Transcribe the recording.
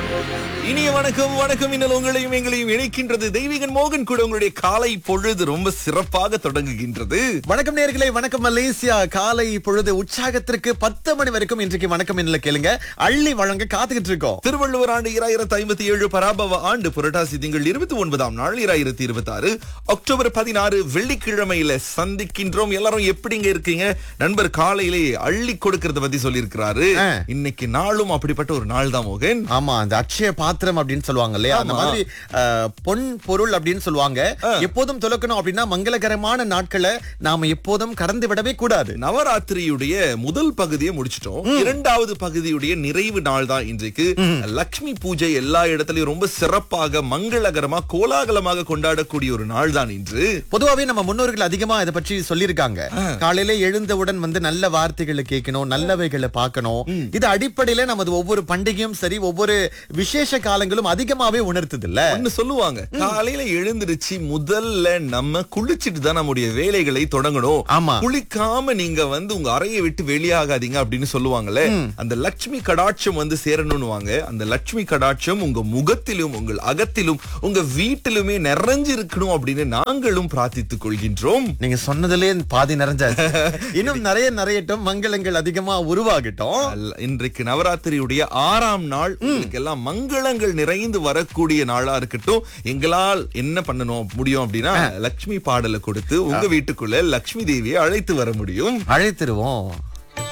இனிய வணக்கம் வணக்கம் இன்னல் உங்களையும் எங்களையும் இணைக்கின்றது தெய்வீகன் மோகன் கூட உங்களுடைய காலை பொழுது ரொம்ப சிறப்பாக தொடங்குகின்றது வணக்கம் நேர்களே வணக்கம் மலேசியா காலை பொழுது உற்சாகத்திற்கு பத்து மணி வரைக்கும் இன்றைக்கு வணக்கம் என்ன கேளுங்க அள்ளி வழங்க காத்துக்கிட்டு இருக்கோம் திருவள்ளுவர் ஆண்டு இராயிரத்தி ஐம்பத்தி ஏழு பராபவ ஆண்டு புரட்டாசி திங்கள் இருபத்தி ஒன்பதாம் நாள் இராயிரத்தி இருபத்தி ஆறு அக்டோபர் பதினாறு வெள்ளிக்கிழமையில சந்திக்கின்றோம் எல்லாரும் எப்படிங்க இருக்கீங்க நண்பர் காலையிலே அள்ளி கொடுக்கறத பத்தி சொல்லியிருக்கிறாரு ஆ. இன்னைக்கு நாளும் அப்படிப்பட்ட ஒரு நாள் தான் மோகன் ஆமா அந்த அட்சய பாத்திரம் அப்படின்னு சொல்லுவாங்க இல்லையா அந்த ஆமா. மாதிரி அஹ், பொன் பொருள் அப்படின்னு சொல்லுவாங்க எப்போதும் துலக்கணும் அப்படின்னா மங்களகரமான நாட்களை நாம எப்போதும் கடந்து விடவே கூடாது நவராத்திரியுடைய முதல் பகுதியை முடிச்சிட்டோம் இரண்டாவது பகுதியுடைய நிறைவு நாள் தான் இன்றைக்கு லக்ஷ்மி பூஜை எல்லா இடத்துலயும் ரொம்ப சிறப்பாக மங்களகரமா கோலாகலமாக கொண்டாடக்கூடிய ஒரு நாள் தான் இன்று பொதுவாவே நம்ம முன்னோர்கள் அதிகமா இதை பற்றி சொல்லியிருக்காங்க காலையில எழுந்தவுடன் வந்து நல்ல வார்த்தைகளை கேட்கணும் நல்லவைகளை பார்க்கணும் இது அடிப்படையில நமது ஒவ்வொரு பண்டிகையும் சரி ஒவ்வொரு விசேஷ காலங்களும் அதிகமாவே உணர்த்துது இல்ல ஒண்ணு சொல்லுவாங்க காலையில எழுந்திருச்சு முதல்ல நம்ம குளிச்சிட்டு தான் நம்முடைய வேலைகளை தொடங்கணும் ஆமா. குளிக்காம நீங்க வந்து உங்க அறையை விட்டு வெளியாகாதீங்க அப்படின்னு சொல்லுவாங்கல்ல அந்த லட்சுமி கடாட்சம் வந்து சேரணும்னுவாங்க அந்த லட்சுமி கடாட்சம் உங்க முகத்திலும் உங்கள் அகத்திலும் உங்க வீட்டிலுமே நிறைஞ்சு இருக்கணும் அப்படின்னு நாங்களும் பிரார்த்தித்துக் கொள்கின்றோம் நீங்க சொன்னதுலயே பாதி நிறைஞ்சாச்சு இன்னும் நிறைய நிறையட்டும் மங்களங்கள் அதிகமா உருவாகட்டும் அல்ல, இன்றைக்கு நவராத்திரியுடைய ஆறாம் நாள் உங்களுக்கு எல்லாம் மங்களங்கள் நிறைந்து வரக்கூடிய நாளா இருக்கட்டும் எங்களால் என்ன பண்ணணும் முடியும் அப்படின்னா லட்சுமி பாடலை கொடுத்து உங்க வீட்டுக்குள்ள லட்சுமி தேவியை அழைத்து வர முடியும் அழைத்திருவோம்